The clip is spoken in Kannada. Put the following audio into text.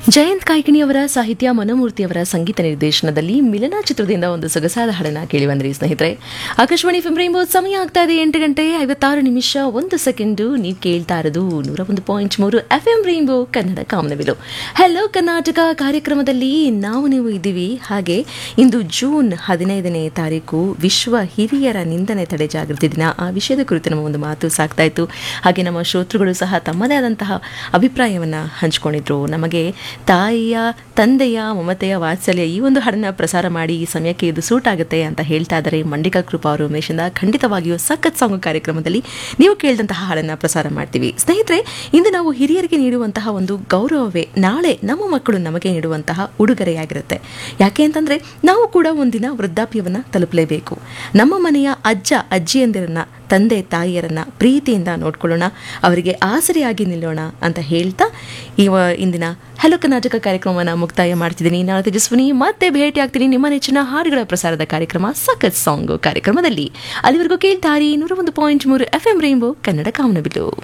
ಜಯಂತ್ ಕಾಯ್ಕಿಣಿಯವರ ಸಾಹಿತ್ಯ ಮನೋಮೂರ್ತಿಯವರ ಸಂಗೀತ ನಿರ್ದೇಶನದಲ್ಲಿ ಮಿಲನ ಚಿತ್ರದಿಂದ ಒಂದು ಸೊಗಸಾದ ಹಾಡನ್ನ ಕೇಳಿ ಬಂದ್ರಿ ಸ್ನೇಹಿತರೆ ಆಕಾಶವಾಣಿ ಫಿಮ್ ರೈನ್ಬೋ ಸಮಯ ಆಗ್ತಾ ಇದೆ ಎಂಟು ಗಂಟೆ ಐವತ್ತಾರು ನಿಮಿಷ ಒಂದು ಸೆಕೆಂಡು ನೀವು ಕೇಳ್ತಾ ಇರೋದು ನೂರ ಒಂದು ಪಾಯಿಂಟ್ ಮೂರು ಎಫ್ ಎಂ ರೈನ್ಬೋ ಕನ್ನಡ ಕಾಮನಬಿಲು ಹಲೋ ಕರ್ನಾಟಕ ಕಾರ್ಯಕ್ರಮದಲ್ಲಿ ನಾವು ನೀವು ಇದ್ದೀವಿ ಹಾಗೆ ಇಂದು ಜೂನ್ ಹದಿನೈದನೇ ತಾರೀಕು ವಿಶ್ವ ಹಿರಿಯರ ನಿಂದನೆ ತಡೆ ಜಾಗೃತಿ ದಿನ ಆ ವಿಷಯದ ಕುರಿತು ನಮ್ಮ ಒಂದು ಮಾತು ಸಾಕ್ತಾ ಇತ್ತು ಹಾಗೆ ನಮ್ಮ ಶ್ರೋತೃಗಳು ಸಹ ತಮ್ಮದೇ ಆದಂತಹ ಅಭಿಪ್ರಾಯವನ್ನು ಹಂಚಿಕೊಂಡಿದ್ರು ನಮಗೆ ತಾಯಿಯ ತಂದೆಯ ಮಮತೆಯ ವಾತ್ಸಲ್ಯ ಈ ಒಂದು ಹಾಡನ್ನ ಪ್ರಸಾರ ಮಾಡಿ ಈ ಸಮಯಕ್ಕೆ ಇದು ಸೂಟ್ ಆಗುತ್ತೆ ಅಂತ ಹೇಳ್ತಾ ಇದ್ದಾರೆ ಮಂಡಿಕಾ ಕೃಪಾ ಅವರು ಉಮೇಶಿಂದ ಖಂಡಿತವಾಗಿಯೂ ಸಖತ್ ಸಾಂಗ್ ಕಾರ್ಯಕ್ರಮದಲ್ಲಿ ನೀವು ಕೇಳಿದಂತಹ ಹಾಡನ್ನ ಪ್ರಸಾರ ಮಾಡ್ತೀವಿ ಸ್ನೇಹಿತರೆ ಇಂದು ನಾವು ಹಿರಿಯರಿಗೆ ನೀಡುವಂತಹ ಒಂದು ಗೌರವವೇ ನಾಳೆ ನಮ್ಮ ಮಕ್ಕಳು ನಮಗೆ ನೀಡುವಂತಹ ಉಡುಗೊರೆಯಾಗಿರುತ್ತೆ ಯಾಕೆ ಅಂತಂದ್ರೆ ನಾವು ಕೂಡ ಒಂದಿನ ವೃದ್ಧಾಪ್ಯವನ್ನ ತಲುಪಲೇಬೇಕು ನಮ್ಮ ಮನೆಯ ಅಜ್ಜ ಅಜ್ಜಿಯಂದಿರನ್ನ ತಂದೆ ತಾಯಿಯರನ್ನ ಪ್ರೀತಿಯಿಂದ ನೋಡ್ಕೊಳ್ಳೋಣ ಅವರಿಗೆ ಆಸರೆಯಾಗಿ ನಿಲ್ಲೋಣ ಅಂತ ಹೇಳ್ತಾ ಇವ ಇಂದಿನ ಹಲೋ ಕರ್ನಾಟಕ ಕಾರ್ಯಕ್ರಮವನ್ನು ಮುಕ್ತಾಯ ಮಾಡ್ತಿದ್ದೀನಿ ನಾನು ತೇಜಸ್ವಿನಿ ಮತ್ತೆ ಭೇಟಿ ಆಗ್ತೀನಿ ನಿಮ್ಮ ನೆಚ್ಚಿನ ಹಾಡುಗಳ ಪ್ರಸಾರದ ಕಾರ್ಯಕ್ರಮ ಸಖತ್ ಸಾಂಗ್ ಕಾರ್ಯಕ್ರಮದಲ್ಲಿ ಅಲ್ಲಿವರೆಗೂ ಕೇಳ್ತಾರಿ ನೂರ ಒಂದು ಪಾಯಿಂಟ್ ಮೂರು ಎಫ್ ಎಂ ರೈನ್ಬೋ ಕನ್ನಡ ಕಾಮನಬಿಲ್ಲು